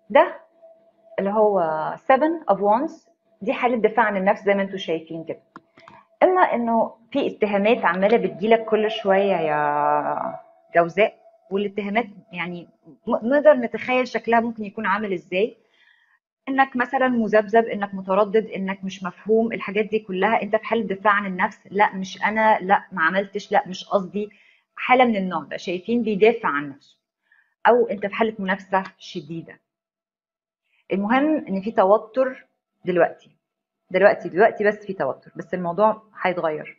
ده اللي هو 7 of wands دي حالة دفاع عن النفس زي ما انتم شايفين كده اما انه في اتهامات عمالة بتجيلك كل شوية يا جوزاء والاتهامات يعني م- نقدر نتخيل شكلها ممكن يكون عامل ازاي انك مثلا مذبذب انك متردد انك مش مفهوم الحاجات دي كلها انت في حاله دفاع عن النفس لا مش انا لا ما عملتش لا مش قصدي حاله من النوع ده شايفين بيدافع عن نفسه او انت في حاله منافسه شديده المهم ان في توتر دلوقتي دلوقتي دلوقتي بس في توتر بس الموضوع هيتغير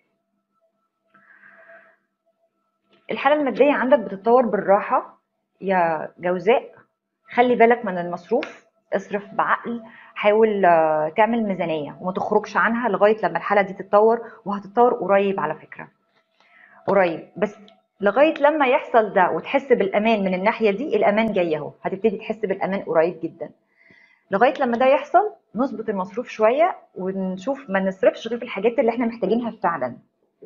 الحاله الماديه عندك بتتطور بالراحه يا جوزاء خلي بالك من المصروف اصرف بعقل حاول آه، تعمل ميزانيه وما تخرجش عنها لغايه لما الحاله دي تتطور وهتتطور قريب على فكره قريب بس لغايه لما يحصل ده وتحس بالامان من الناحيه دي الامان جاي اهو هتبتدي تحس بالامان قريب جدا لغايه لما ده يحصل نظبط المصروف شويه ونشوف ما نصرفش غير في الحاجات اللي احنا محتاجينها فعلا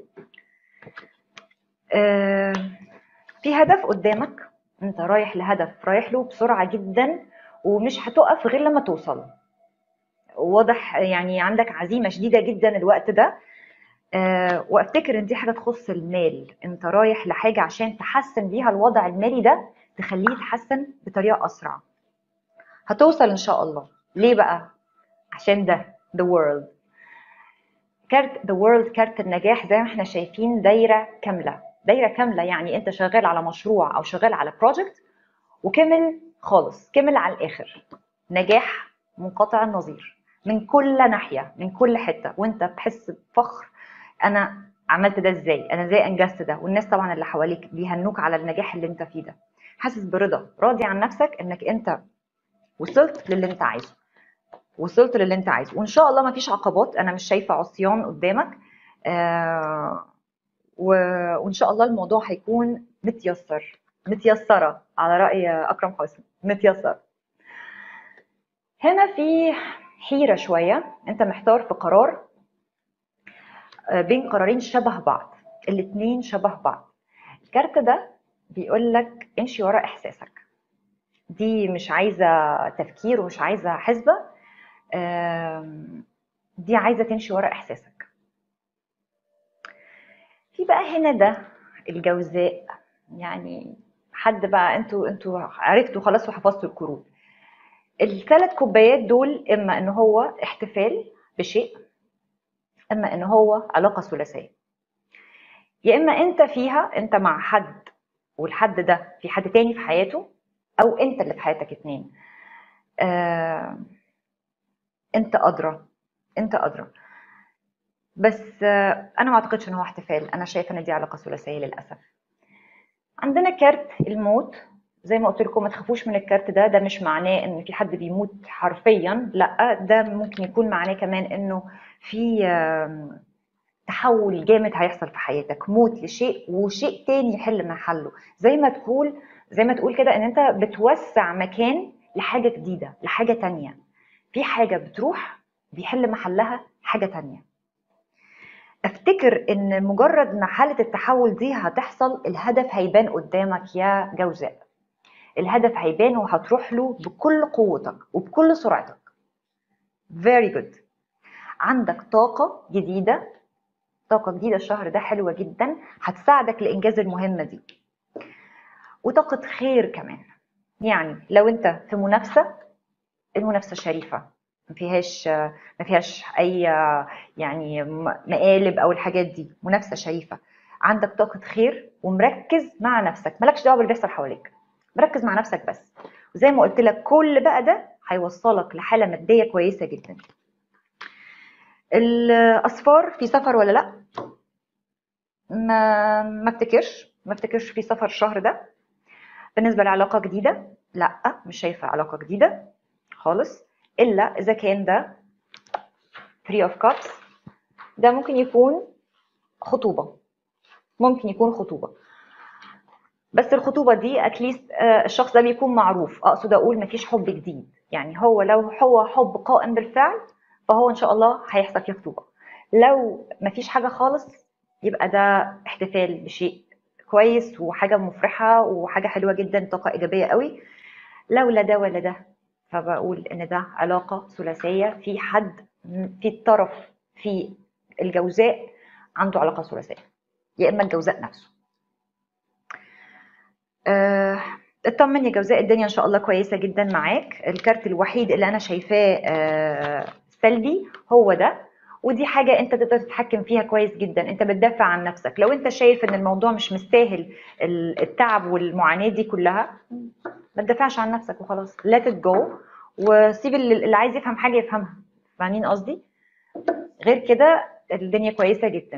آه، في هدف قدامك انت رايح لهدف رايح له بسرعه جدا ومش هتقف غير لما توصل واضح يعني عندك عزيمه شديده جدا الوقت ده أه وافتكر ان دي حاجه تخص المال انت رايح لحاجه عشان تحسن بيها الوضع المالي ده تخليه يتحسن بطريقه اسرع هتوصل ان شاء الله ليه بقى عشان ده the world كارت the world كارت النجاح زي ما احنا شايفين دايره كامله دايره كامله يعني انت شغال على مشروع او شغال على بروجكت وكمل خالص كمل على الاخر نجاح منقطع النظير من كل ناحيه من كل حته وانت بتحس بفخر انا عملت ده ازاي انا ازاي انجزت ده والناس طبعا اللي حواليك بيهنوك على النجاح اللي انت فيه ده حاسس برضا راضي عن نفسك انك انت وصلت للي انت عايزه وصلت للي انت عايزه وان شاء الله ما فيش عقبات انا مش شايفه عصيان قدامك آه و... وان شاء الله الموضوع هيكون متيسر متيسره على راي اكرم حسني متيسر هنا في حيره شويه انت محتار في قرار آه، بين قرارين شبه بعض الاتنين شبه بعض الكارت ده بيقول لك امشي ورا احساسك دي مش عايزه تفكير ومش عايزه حسبه آم، دي عايزه تمشي ورا احساسك في بقى هنا ده الجوزاء يعني حد بقى انتوا انتوا عرفتوا خلاص وحفظتوا الكروت الثلاث كوبايات دول اما ان هو احتفال بشيء اما ان هو علاقه ثلاثيه يا اما انت فيها انت مع حد والحد ده في حد تاني في حياته او انت اللي في حياتك اتنين آه انت ادرى انت ادرى بس آه انا ما اعتقدش ان هو احتفال انا شايفه ان دي علاقه ثلاثيه للاسف عندنا كارت الموت زي ما قلت لكم ما تخافوش من الكارت ده ده مش معناه ان في حد بيموت حرفيا لا ده ممكن يكون معناه كمان انه في آم، تحول جامد هيحصل في حياتك موت لشيء وشيء تاني يحل محله زي ما تقول زي ما تقول كده ان انت بتوسع مكان لحاجه جديده لحاجه تانية في حاجه بتروح بيحل محلها حاجه تانية افتكر ان مجرد ما حاله التحول دي هتحصل الهدف هيبان قدامك يا جوزاء الهدف هيبان وهتروح له بكل قوتك وبكل سرعتك very good عندك طاقة جديدة طاقة جديدة الشهر ده حلوة جدا هتساعدك لإنجاز المهمة دي وطاقة خير كمان يعني لو انت في منافسة المنافسة شريفة ما فيهاش ما فيهاش اي يعني مقالب او الحاجات دي منافسة شريفة عندك طاقة خير ومركز مع نفسك مالكش دعوة باللي بيحصل حواليك مركز مع نفسك بس وزي ما قلت لك كل بقى ده هيوصلك لحالة مادية كويسة جدا الاصفار في سفر ولا لا ما ما افتكرش ما افتكرش في سفر الشهر ده بالنسبه لعلاقه جديده لا مش شايفه علاقه جديده خالص الا اذا كان ده 3 اوف كابس ده ممكن يكون خطوبه ممكن يكون خطوبه بس الخطوبه دي اتليست الشخص ده بيكون معروف اقصد اقول مفيش حب جديد يعني هو لو هو حب قائم بالفعل فهو ان شاء الله هيحصل فيه خطوبه لو مفيش حاجه خالص يبقى ده احتفال بشيء كويس وحاجه مفرحه وحاجه حلوه جدا طاقه ايجابيه قوي لو لا ده ولا ده فبقول ان ده علاقه ثلاثيه في حد في الطرف في الجوزاء عنده علاقه ثلاثيه يا اما الجوزاء نفسه آه، اطمن يا جوزاء الدنيا ان شاء الله كويسه جدا معاك الكارت الوحيد اللي انا شايفاه آه، سلبي هو ده ودي حاجة انت تقدر تتحكم فيها كويس جدا انت بتدافع عن نفسك لو انت شايف ان الموضوع مش مستاهل التعب والمعاناة دي كلها ما تدافعش عن نفسك وخلاص let it go وسيب اللي عايز يفهم حاجة يفهمها فاهمين قصدي غير كده الدنيا كويسة جدا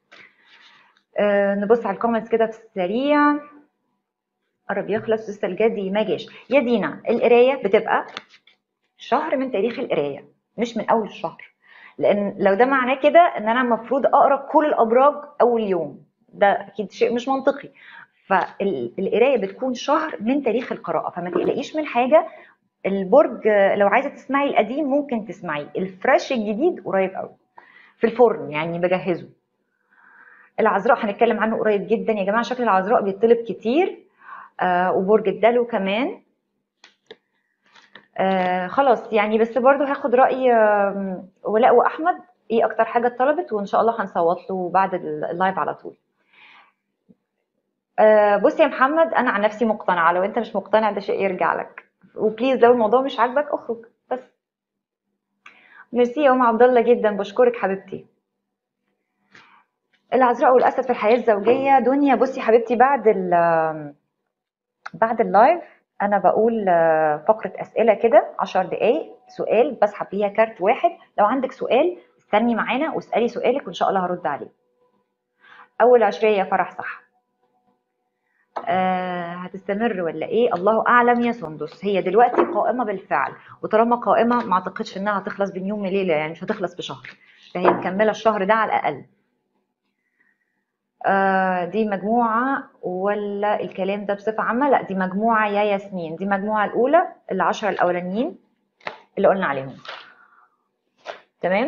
أه نبص على الكومنتس كده في السريع قرب يخلص لسه الجدي ما جاش يا دينا القرايه بتبقى شهر من تاريخ القرايه مش من اول الشهر لان لو ده معناه كده ان انا المفروض اقرا كل الابراج اول يوم ده اكيد شيء مش منطقي فالقرايه بتكون شهر من تاريخ القراءه فما تقلقيش من حاجه البرج لو عايزه تسمعي القديم ممكن تسمعيه الفريش الجديد قريب قوي في الفرن يعني بجهزه العذراء هنتكلم عنه قريب جدا يا جماعه شكل العذراء بيطلب كتير آه وبرج الدلو كمان آه خلاص يعني بس برضو هاخد راي آه ولاء واحمد ايه اكتر حاجه اتطلبت وان شاء الله هنصوت له بعد اللايف على طول آه بص يا محمد انا عن نفسي مقتنعه لو انت مش مقتنع ده شيء يرجع لك وبليز لو الموضوع مش عاجبك اخرج بس ميرسي يا ام عبد الله جدا بشكرك حبيبتي العذراء والاسد في الحياه الزوجيه دنيا بصي حبيبتي بعد ال بعد اللايف انا بقول آه، فقره اسئله كده 10 دقائق سؤال بسحب فيها كارت واحد لو عندك سؤال استني معانا واسالي سؤالك وان شاء الله هرد عليه اول عشريه فرح صح آه هتستمر ولا ايه الله اعلم يا سندس هي دلوقتي قائمه بالفعل وطالما قائمه ما اعتقدش انها هتخلص بين يوم وليله يعني مش هتخلص بشهر فهي مكمله الشهر ده على الاقل آه دي مجموعة ولا الكلام ده بصفة عامة لا دي مجموعة يا ياسمين دي المجموعة الأولى العشرة الأولانيين اللي قلنا عليهم تمام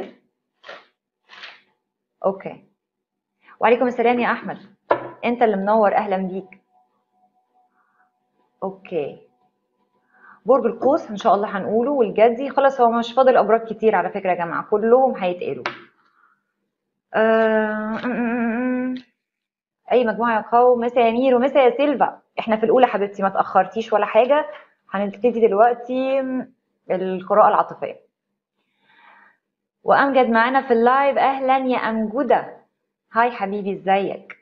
أوكي وعليكم السلام يا أحمد أنت اللي منور أهلا بيك أوكي برج القوس إن شاء الله هنقوله والجدي خلاص هو مش فاضل أبراج كتير على فكرة يا جماعة كلهم هيتقالوا آه اي مجموعه يا قوم مسا يا ميرو مسا يا سيلفا احنا في الاولى حبيبتي ما تاخرتيش ولا حاجه هنبتدي دلوقتي القراءه العاطفيه وامجد معانا في اللايف اهلا يا امجده هاي حبيبي ازيك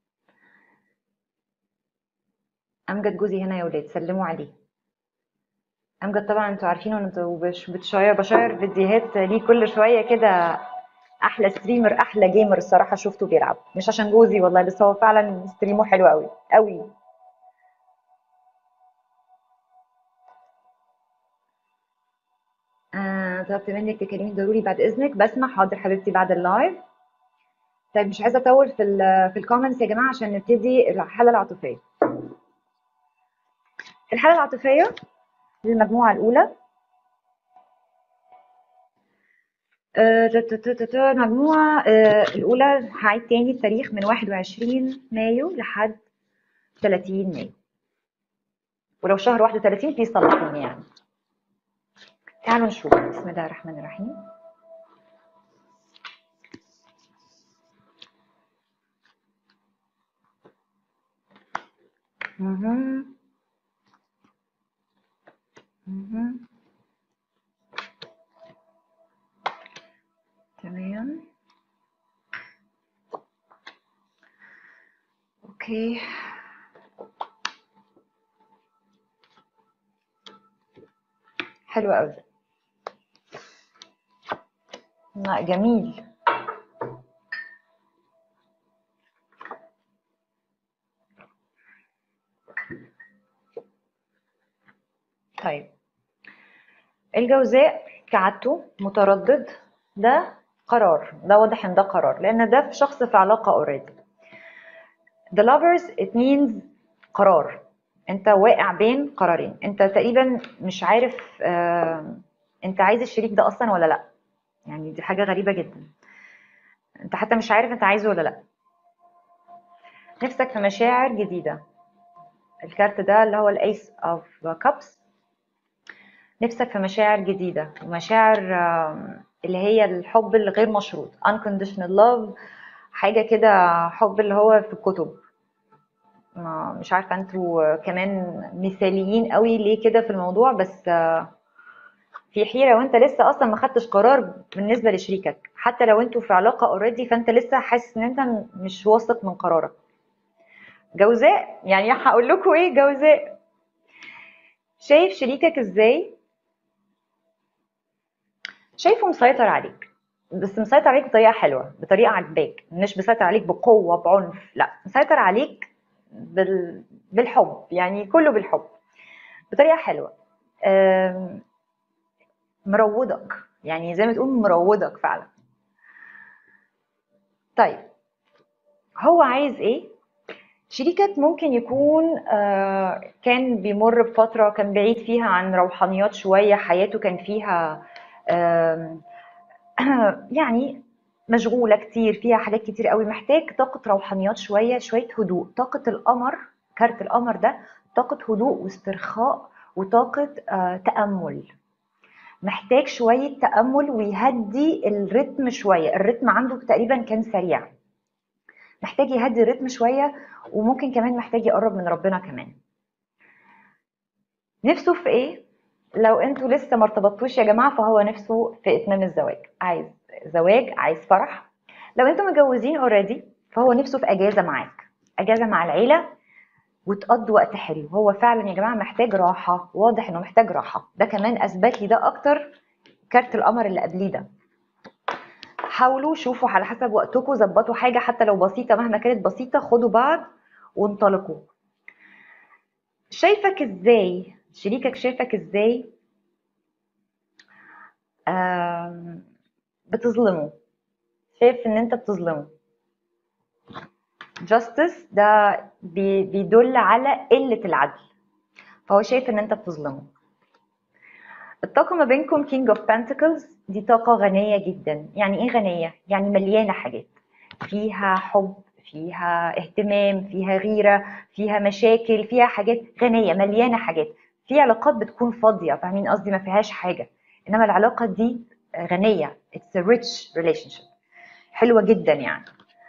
امجد جوزي هنا يا ولاد سلموا عليه امجد طبعا انتوا عارفين انتوا بتشير بشير فيديوهات ليه كل شويه كده احلى ستريمر احلى جيمر الصراحه شفته بيلعب مش عشان جوزي والله بس هو فعلا ستريمه حلو قوي قوي آه، طلبت منك تكلميني ضروري بعد اذنك بسمع حاضر حبيبتي بعد اللايف طيب مش عايزه اطول في ال في الكومنتس يا جماعه عشان نبتدي الحاله العاطفيه الحاله العاطفيه للمجموعه الاولى المجموعة آه، الأولى هعيد تاني التاريخ من 21 مايو لحد 30 مايو ولو شهر 31 في صلحوني يعني تعالوا نشوف بسم الله الرحمن الرحيم اها اها تمام اوكي حلو قوي لا جميل طيب الجوزاء كعادته متردد ده قرار ده واضح ان ده قرار لان ده في شخص في علاقه اوريدي the lovers it means قرار انت واقع بين قرارين انت تقريبا مش عارف آه انت عايز الشريك ده اصلا ولا لا يعني دي حاجه غريبه جدا انت حتى مش عارف انت عايزه ولا لا نفسك في مشاعر جديده الكارت ده اللي هو الايس اوف كابس نفسك في مشاعر جديدة ومشاعر آم، اللي هي الحب الغير مشروط unconditional love حاجة كده حب اللي هو في الكتب ما مش عارفة انتوا كمان مثاليين قوي ليه كده في الموضوع بس آه، في حيرة وانت لسه اصلا ما خدتش قرار بالنسبة لشريكك حتى لو انتوا في علاقة اوريدي فانت لسه حاسس ان انت م- مش واثق من قرارك جوزاء يعني هقول لكم ايه جوزاء شايف شريكك ازاي شايفه مسيطر عليك بس مسيطر عليك بطريقة حلوة بطريقة عاجباك مش مسيطر عليك بقوة بعنف لا مسيطر عليك بال... بالحب يعني كله بالحب بطريقة حلوة أم، مروضك يعني زي ما تقول مروضك فعلا طيب هو عايز ايه شريكك ممكن يكون آه، كان بيمر بفترة كان بعيد فيها عن روحانيات شوية حياته كان فيها آم، يعني مشغولة كتير فيها حاجات كتير قوي محتاج طاقة روحانيات شوية شوية هدوء طاقة القمر كارت القمر ده طاقة هدوء واسترخاء وطاقة آه، تأمل محتاج شوية تأمل ويهدي الريتم شوية الريتم عنده تقريبا كان سريع محتاج يهدي الريتم شوية وممكن كمان محتاج يقرب من ربنا كمان نفسه في ايه لو انتوا لسه ما ارتبطتوش يا جماعه فهو نفسه في اتمام الزواج عايز زواج عايز فرح لو انتوا متجوزين اوريدي فهو نفسه في اجازه معاك اجازه مع العيله وتقضوا وقت حلو هو فعلا يا جماعه محتاج راحه واضح انه محتاج راحه ده كمان اثبت لي ده اكتر كارت القمر اللي قبليه ده حاولوا شوفوا على حسب وقتكم ظبطوا حاجه حتى لو بسيطه مهما كانت بسيطه خدوا بعض وانطلقوا شايفك ازاي شريكك شايفك ازاي آم، بتظلمه شايف ان انت بتظلمه justice ده بي- بيدل على قلة العدل فهو شايف ان انت بتظلمه الطاقة ما بينكم King of Pentacles دي طاقة غنية جدا يعني ايه غنية؟ يعني مليانة حاجات فيها حب فيها اهتمام فيها غيرة فيها مشاكل فيها حاجات غنية مليانة حاجات في علاقات بتكون فاضية فاهمين قصدي ما فيهاش حاجة انما العلاقة دي غنية it's a rich relationship حلوة جدا يعني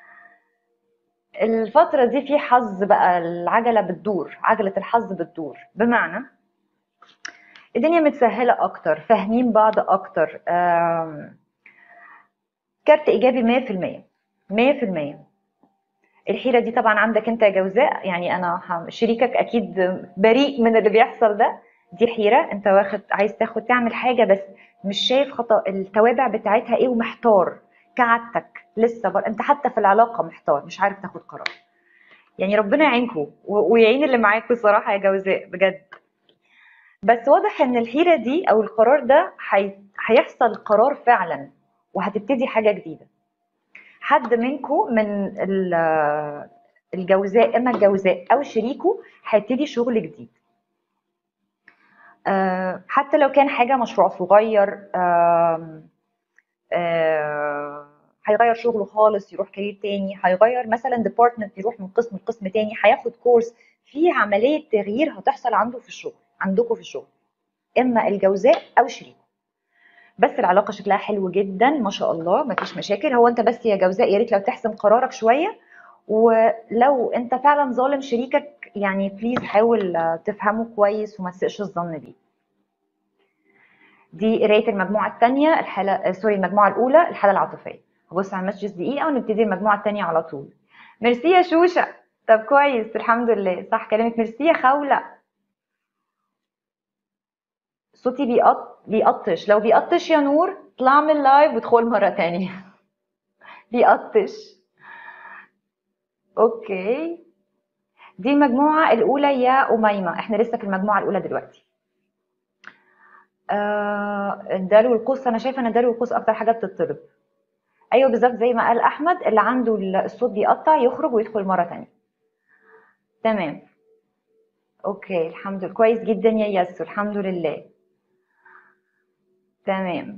الفترة دي في حظ بقى العجلة بتدور عجلة الحظ بتدور بمعنى الدنيا متسهلة أكتر فاهمين بعض أكتر آم، كارت إيجابي 100% 100% الحيرة دي طبعا عندك أنت يا جوزاء يعني أنا ه- شريكك أكيد بريء من اللي بيحصل ده دي حيرة أنت واخد عايز تاخد تعمل حاجة بس مش شايف خطأ التوابع بتاعتها إيه ومحتار كعادتك لسه بر... أنت حتى في العلاقة محتار مش عارف تاخد قرار يعني ربنا يعينكم و- ويعين اللي معاكم صراحة يا جوزاء بجد بس واضح ان الحيرة دي او القرار ده هي- هيحصل قرار فعلا وهتبتدي حاجة جديدة حد منكم من ال- الجوزاء اما الجوزاء او شريكه هيبتدي شغل جديد آه، حتى لو كان حاجة مشروع صغير آم، آه، هيغير شغله خالص يروح كارير تاني هيغير مثلا ديبارتمنت يروح من قسم لقسم تاني هياخد كورس في عملية تغيير هتحصل عنده في الشغل عندكم في الشغل اما الجوزاء او شريكه بس العلاقه شكلها حلو جدا ما شاء الله مفيش مشاكل هو انت بس يا جوزاء يا ريت لو تحسم قرارك شويه ولو انت فعلا ظالم شريكك يعني بليز حاول آه، تفهمه كويس وما تسئش الظن بيه دي قرايه المجموعه الثانيه الحاله آه، سوري المجموعه الاولى الحاله العاطفيه هبص على المسجز دقيقه ونبتدي المجموعه الثانيه على طول ميرسي يا شوشه طب كويس الحمد لله صح كلامك ميرسي يا خوله صوتي بيقط... بيقطش لو بيقطش يا نور اطلع من اللايف وادخل مرة تانية بيقطش اوكي دي المجموعة الأولى يا أميمة احنا لسه في المجموعة الأولى دلوقتي آه الدلو والقوس أنا شايفة إن الدلو والقوس أكتر حاجة بتطلب أيوه بالظبط زي ما قال أحمد اللي عنده الصوت بيقطع يخرج ويدخل مرة تانية تمام اوكي الحمد لله كويس جدا يا ياسو الحمد لله تمام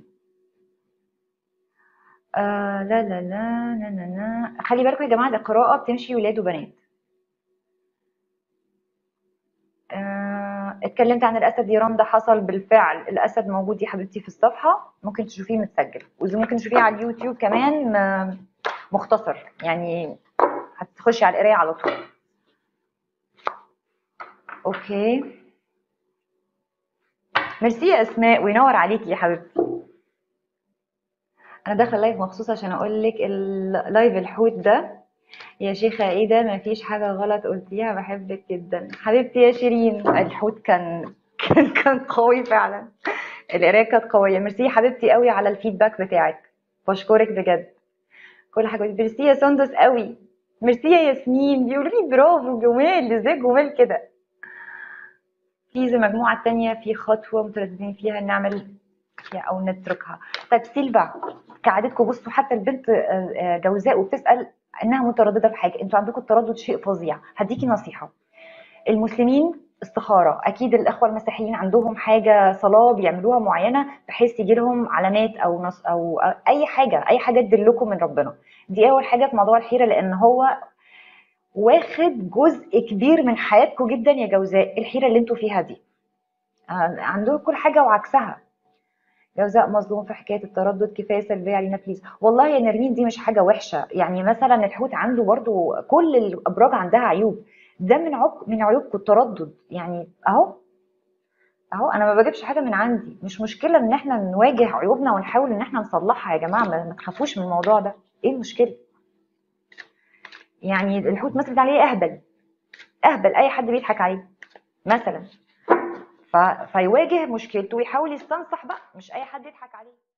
آه لا لا لا لا لا لا خلي بالكم يا جماعة القراءة بتمشي ولاد وبنات آه اتكلمت عن الاسد يرام ده حصل بالفعل الاسد موجود يا حبيبتي في الصفحه ممكن تشوفيه متسجل واذا ممكن تشوفيه على اليوتيوب كمان م- مختصر يعني هتخشي على القرايه على طول اوكي ميرسي يا اسماء وينور عليكي يا حبيبتي انا داخله لايف مخصوص عشان اقول لك اللايف الحوت ده يا شيخة ايه ده مفيش حاجة غلط قلتيها بحبك جدا حبيبتي يا شيرين الحوت كان كان كان قوي فعلا القراية كانت قوية ميرسي يا حبيبتي قوي على الفيدباك بتاعك بشكرك بجد كل حاجة ميرسي يا سندس قوي ميرسي يا ياسمين بيقولوا لي برافو جمال ازاي جمال كده في زي المجموعة التانية في خطوة مترددين فيها نعمل فيها أو نتركها طيب سيلفا كعادتكم بصوا حتى البنت آه، آه، جوزاء وبتسأل انها متردده في حاجه انتوا عندكم التردد شيء فظيع هديكي نصيحه المسلمين استخاره اكيد الاخوه المسيحيين عندهم حاجه صلاه بيعملوها معينه بحيث يجي لهم علامات او نص او اي حاجه اي حاجه تدلكم من ربنا دي اول حاجه في موضوع الحيره لان هو واخد جزء كبير من حياتكم جدا يا جوزاء الحيره اللي انتوا فيها دي آه، عندهم كل حاجه وعكسها جوزاء مظلوم في حكايه التردد كفايه سلبيه علينا بليز والله يا نرمين دي مش حاجه وحشه يعني مثلا الحوت عنده برضو كل الابراج عندها عيوب ده من عيوب من عيوبكم التردد يعني اهو اهو انا ما بجيبش حاجه من عندي مش مشكله ان احنا نواجه عيوبنا ونحاول ان احنا نصلحها يا جماعه ما ما تخافوش من الموضوع ده ايه المشكله يعني الحوت مثلا عليه اهبل اهبل اي حد بيضحك عليه مثلا ف... فيواجه مشكلته ويحاول يستنصح بقى مش اي حد يضحك عليه